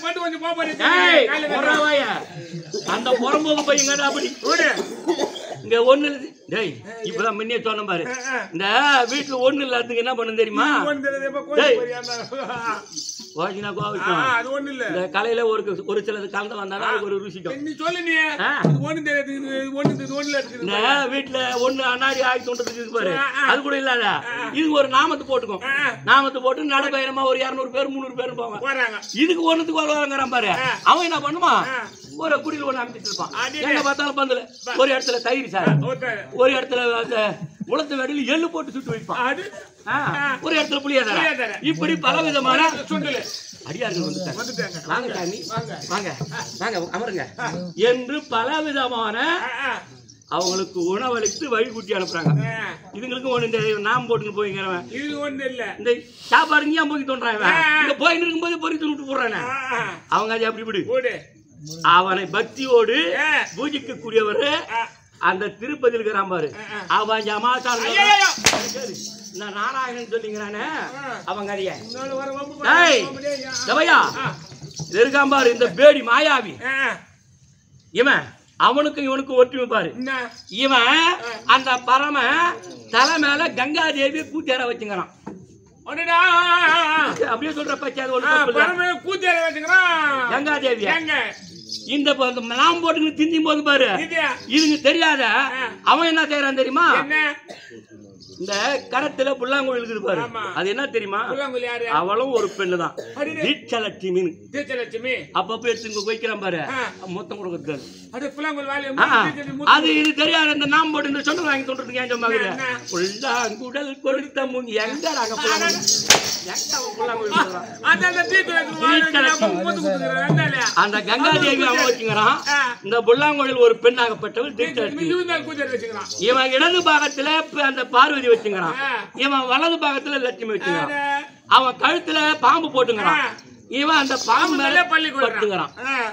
பட்டு கொஞ்சம் போ பண்ணி ஏய், போடுறா வாயா. அந்த புறம்போக்கு பையன் அப்படி விடு இங்க ஒண்ணு இல்ல. டேய் இப்பதான் முன்னே சொன்ன பாரு இந்த வீட்டுல ஒண்ணு இல்லாததுக்கு என்ன பண்ணு தெரியுமா ஒண்ணு தெரியாது, இப்ப கோழி டேய். பொரியாம. வாசினா ஆ, கோவிக்கும் அது ஒண்ணு இல்ல இந்த கலையில ஒரு ஒரு சிலது கலந்து வந்தாலும் அதுக்கு ஒரு ருசிக்கும் நீ சொல்லு நீ ஆ. இது ஒண்ணு தெரியாது இது ஒண்ணு இது ஒண்ணுல இருக்குது இந்த வீட்டுல ஒண்ணு அண்ணாடி ஆகி தோன்றதுக்கு இருக்கு பாரு ஆ, ஆ. அது கூட இல்லாத இதுக்கு ஒரு நாமத்தை போட்டுக்கும் ஆ. நாமத்தை போட்டு நடைபயணமா ஒரு இருநூறு பேர் முந்நூறு பேர் போவாங்க போறாங்க இதுக்கு ஒண்ணுத்துக்கு வருவாங்கிறான் பாரு ஆ. அவன் என்ன பண்ணுவான் ஆ. ஒரு குடியில் ஒண்ணு அமைச்சிட்டு இருப்பான் அடியே. எங்க பார்த்தாலும் பந்தல ஒரு இடத்துல தயிர் சார் ஒருத்தர். ஒரு இடத்துல அந்த உளத்து வெடியில் எள்ளு போட்டு சுட்டு வைப்பான் அது ஆ, ஒரு இடத்துல புளியாதர புளியோதரை. இப்படி பல விதமான சுண்டலு அடியார்கள் வந்துட்டாங்க வந்துட்டாங்க வாங்க சாமி வாங்க. வாங்க வாங்க அமருங்க என்று பல விதமான ஆ, ஆ, அவங்களுக்கு உணவளித்து வழி கூட்டி அனுப்புறாங்க ஆ. இதுங்களுக்கும் ஒண்ணு இந்த நாம் போட்டுன்னு போய்க்கிறவன் இது ஒண்ணு இல்ல இந்த சாப்பாடு ஏன் போய் தோன்றான் இவன்? ஆ. இங்க போயின்னு இருக்கும்போது பொறித்து விட்டு போடுறானே ஆ, ஆ. அவங்க அது அப்படி விடு ஓடு அவனை பக்தியோடு ஆ. பூஜிக்க கூடியவர் ஆ. அந்த திருப்பதியில் இருக்கிறான் பாரு ஆ. அவன் ஜமாத்தான் ஐயையோ. சரி, நான் நாராயணன் சொல்லிங்கிறானே ஆ. அவன் கதைய இன்னொரு வர வம்பு டேய், பண்ண வம்பு டேய். ஆ. ஜபையா ஆ. இது இருக்கான் பாரு இந்த பேடி மாயாவி ஆ. இவன் அவனுக்கும் இவனுக்கும் ஒற்றுமை பாரு என்ன இவன் அந்த பரம தலை மேல கங்கா தேவி கூத்தியார வச்சுங்கிறான் ஒண்ணுடா. அப்படியே சொல்ற பச்சை அது ஆ, ஒண்ணு தப்பு இல்ல. பரமே கூத்தியார வச்சுக்கிறான். கங்கா தேவியா ஏங்க? இந்த ப- இந்த நாம் போட்டுக்கு திந்தியும் போது பாரு இது இதுங்க தெரியாத அவன் என்ன செய்யறான் தெரியுமா என்ன? இந்த கரத்துல புல்லாங்குழல் இருக்குது பாரு ஆமா. அது என்ன தெரியுமா புல்லாங்குழல் யாரு? அவளும் ஒரு பெண்ணு தான் அடிடே. தீட்சலட்சுமின்னு தீர்த்தலட்சுமி. அப்பப்ப எடுத்து இங்க வைக்கிறான் பாரு ஆ. மொத்தம் கொடுக்குறது அட, புல்லாங்குழல் வேலையை ஆ, முடிச்சு தீர்த்தலட்சுமி முத்து. அது இது தெரியாத இந்த நாம் போட்டு இந்த சொன்ன வாங்கி தோன்றதுக்கு ஏன் சொன்னாங்க என்ன? புல்லாங்குழல் கொடுத்த முன் எங்க நாங்க புல்லாங்குழல் எங்க அவன் புல்லாங்குழல் சொல்றான்? அதான் அந்த தீர்த்தலட்சுமி வாழை வச்சு நம்ம முத்து கொடுக்குறோம். வந்தாலே. அந்த கங்கா தேவி அவன் வச்சுக்கிறான் ஆ. இந்த புல்லாங்குழல் ஒரு பெண்ணாகப்பட்டவள் தீர்த்தலட்சுமி தீட்சலட்சுமி இவன் கூத்தியார வச்சுக்கிறான். இவன் இடது பாகத்துல ப- அந்த பார்வதி வச்சுங்கிறான் ஆ. இவன் வலது பாகத்துல லட்சுமி வச்சுங்கிறான் அட, அவன் கழுத்துல பாம்பு போட்டுங்கிறான் ஆ. இவன் அந்த பாம்பு மேல மேலே பள்ளி கொடுக்குறான். படுத்துங்கிறான்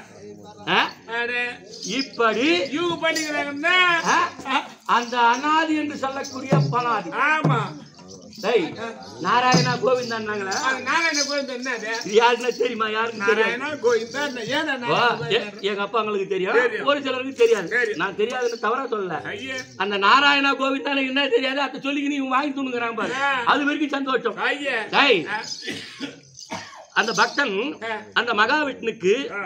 ஆ. ஆ? அட, இப்படி இவங்க பண்ணிக்கிறாங்கன்னா, ஆ? அந்த அனாதி என்று சொல்லக்கூடிய பனாதி ஆமா டேய் நாராயணா கோவிந்தான்னாங்களே அது நாராயண கோவிந்தன் என்னது? இது யாருன்னா தெரியுமா யாருன்னு தெரியாது நாராயணா கோவிந்தன் ஏன்னா வா, நாராயண எ- கோவிந்தன்? எங்க அப்பா உங்களுக்கு தெரியும் தெரியும். ஒரு சிலருக்கு தெரியாது தெரியும். நான் தெரியாதுன்னு தவறா சொல்லல ஐயே, அந்த நாராயணா கோவிந்தான என்ன தெரியாது அத சொல்லி நீ வாங்கி துணுங்கிறான் பாரு ஆ. அது வரைக்கும் சந்தோஷம் ஐயே. டேய் ஆ, அந்த பக்தன் ஆ. அந்த மகாவிஷ்ணுக்கு ஆ,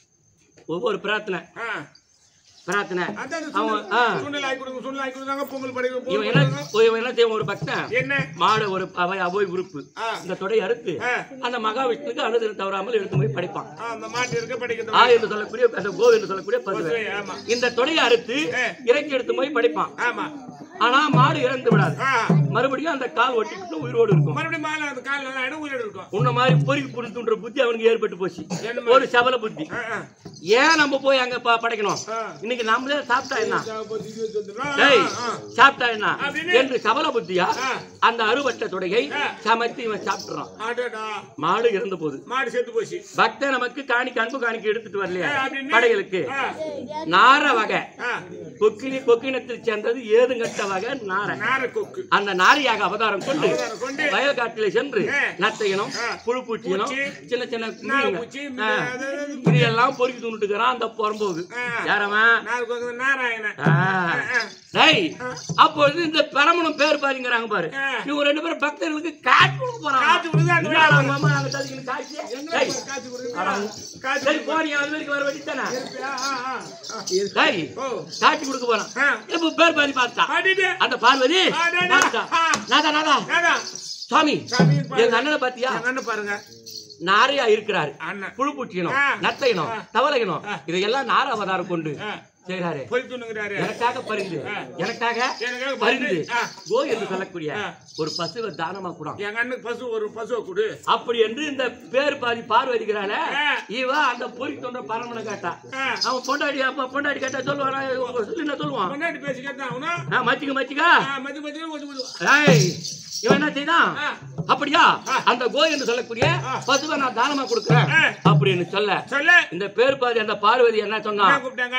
ஒவ்வொரு பிரார்த்தனை ஆ. பிரார்த்தனை அதான் அந்த அவன் சுண்டல் ஆ. சுண்டல் ஆக்கி கொடுங்க, சுண்டல் ஆக்கி கொடுத்தாங்க, பொங்கல் படைக்க இவன் பொங்கல் என்ன படைக்க. இவன் என்ன செய்வான் ஒரு பக்தன் என்ன மாடு ஒரு அவை அவை உறுப்பு ஆ. இந்த தொடை அறுத்து ஆ. அந்த மகாவிஷ்ணுக்கு அனுதினம் தவறாமல் எடுத்து போய் படைப்பான் ஆ, அந்த மாட்டு இருக்க படிக்கிறது ஆ என்று சொல்லக்கூடிய அந்த கோ என்று சொல்லக்கூடிய பசுவை ஆமா இந்த தொடையை அறுத்து ஆ. இறக்கி எடுத்து போய் படைப்பான் ஆமா ஆனா மாடு இறந்து விடாது ஆ, மறுபடியும் அந்த கால் ஒட்டிக்கிட்டு உயிரோடு இருக்கும் மறுபடியும் மாலை அந்த கால் நல்லா இடம் உயிரோடு இருக்கும் உன்ன மாதிரி பொறுக்கி புடித்துன்ற புத்தி அவனுக்கு ஏற்பட்டு போச்சு என்ன மாதிரி? ஒரு சபல புத்தி ஆ, ஆ. ஏன் நம்ம போய் அங்க ப- படைக்கணும் ஆ. இன்னைக்கு நம்மளே சாப்பிட்டா என்ன அப்போ திடீர்னு வந்துடும். ஆ, டேய் ஆ, சாப்பிட்டா என்ன அப்படின்னு? என்று சபல புத்தியா ஆ. அந்த அறுவட்ட தொடையை ஆ. சமைத்து இவன் சாப்பிட்டுறான் ஆடடா. மாடு இறந்த போது மாடு செத்து போச்சு பக்தன் நமக்கு காணிக்க அன்பு காணிக்க எடுத்துட்டு வரலையா ஆ, அப்படின்னு? படைகளுக்கு ஆ, நார வகை ஆ. கொக்கினி கொக்கினத்தில் சேர்ந்தது ஏதுங்கட்ட வகை நாரை நாரை கொக்கு அந்த நாரியாக அவதாரம் கொண்டு அவதாரம் கொண்டு வயல் காட்டிலே சென்று ஆ. நத்தையினம் ஆ. புழுப்பூச்சியினம் பூச்சி, சின்ன சின்ன நாரை மீனுங்க. பூச்சி, ஆ. அது- அது- இது எல்லாம் பொறுக்கி துண்டுட்டுக்கிறான் அந்த புறம்போது ஆ. யாரவன் நாரை கொக்கு நாராயணன் ஆ. ஆ. டேய் அப்பொழுது இந்த பெரமணம் பேர் பாருங்கிறாங்க பாரு ஆ. இவங்க ரெண்டு பேரும் பக்தர்களுக்கு காட்சி கொடுக்க போறாங்க காட்சி கொடுத்து அந்த என்னடா அவங்க அம்மா நாங்க தள்ளிக்கின்னு காட்சி எங்க டேய், காட்சி கொடுக்குறீங்க? அட, காட்சி சரி போனி அது வரைக்கும் வர வேண்டியதானே ஆ, ஆ, ஆ, ஆ. டேய் ஓ காட்சி கொடுக்க போறான் ஆ. இப்ப பேர் பாதி பார்த்தா அடிடே. அந்த பார்வதி அடடா. பார்த்தா ஆ. நாதா நாதா ஏடா, சுவாமி சாமி பாருங்க. எங்க அண்ணனை பாத்தியா எங்க அண்ணன் பாருங்க நாரையா இருக்கிறாரு அண்ணன் புழுப்பூச்சியனும் ஆ. நத்தையினம் ஆ. தவளையினம் ஆ. இதையெல்லாம் நார அவதாரம் கொண்டு ஆ. செய்றாரு பொய் துணுங்கிறாரு எனக்காக பரிந்து ஆ. எனக்காக எனக்காக பரிந்து பரிந்து. ஆ. கோ என்று சொல்லக்கூடிய ஆ. ஒரு பசுவை தானமா கூட எங்க அண்ணனுக்கு பசு ஒரு பசுவை கொடு அப்படி என்று இந்த பேர் பாதி பார்வதிக்கிறாள ஆ. இவ அந்த பொறி தொன்ற பரமனை கேட்டா ஆ. அவன் பொண்டாடி அப்ப பொண்டாடி கேட்டா சொல்லுவானா சொல்லி என்ன சொல்லுவான் முன்னாடி பேசி கேட்டான் அவனா ஆ, மச்சிக்க மச்சிக்கா மதி மதி கொஞ்சம் கொஞ்சம் ஏய் இவன் என்ன செய்தான் ஆ. அப்படியா ஆ. அந்த கோ என்று சொல்லக்கூடிய ஆ. பசுவை நான் தானமா கொடுக்கிறேன் ஆ. அப்படின்னு சொல்ல சொல்லு இந்த பேர் பாதி அந்த பார்வதி என்ன சொன்னா என்ன கூப்பிட்டாங்க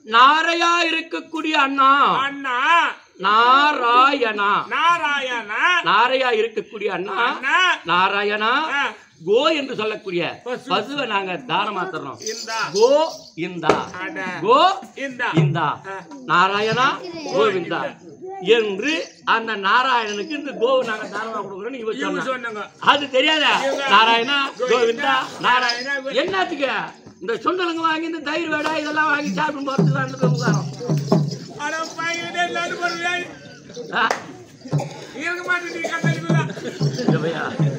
நாரையா இருக்கக்கூடிய அண்ணா அண்ணா நாராயணா நாராயணா நாரையா இருக்கக்கூடிய அண்ணா அண்ணா நாராயணா ஆ, கோ என்று சொல்லக்கூடிய பசு. பசுவை நாங்க தானமா தர்றோம் இந்தா கோ இந்தா அட கோ இந்தா இந்தா ஆ. நாராயணா கோவிந்தா என்று அந்த நாராயணனுக்கு இந்த கோவை நாங்க தானமா கொடுக்குறோம்னு இவ இவங்க சொன்னா சொன்னாங்க அது தெரியாத இவங்க நாராயணா கோவிந்தா, கோவிந்தா நாராயணா நாராயணா, என்னத்துக்கு இந்த சுண்டலுங்க வாங்கி இந்த தயிர் வேடா இதெல்லாம் வாங்கி சாப்பிடும் போறது தான் இந்த உட்காரம் அட பையனே நடு வருவேன் ஆ, இருக்க மாட்டேன் நீ கட்டளிக்குதா இவையா?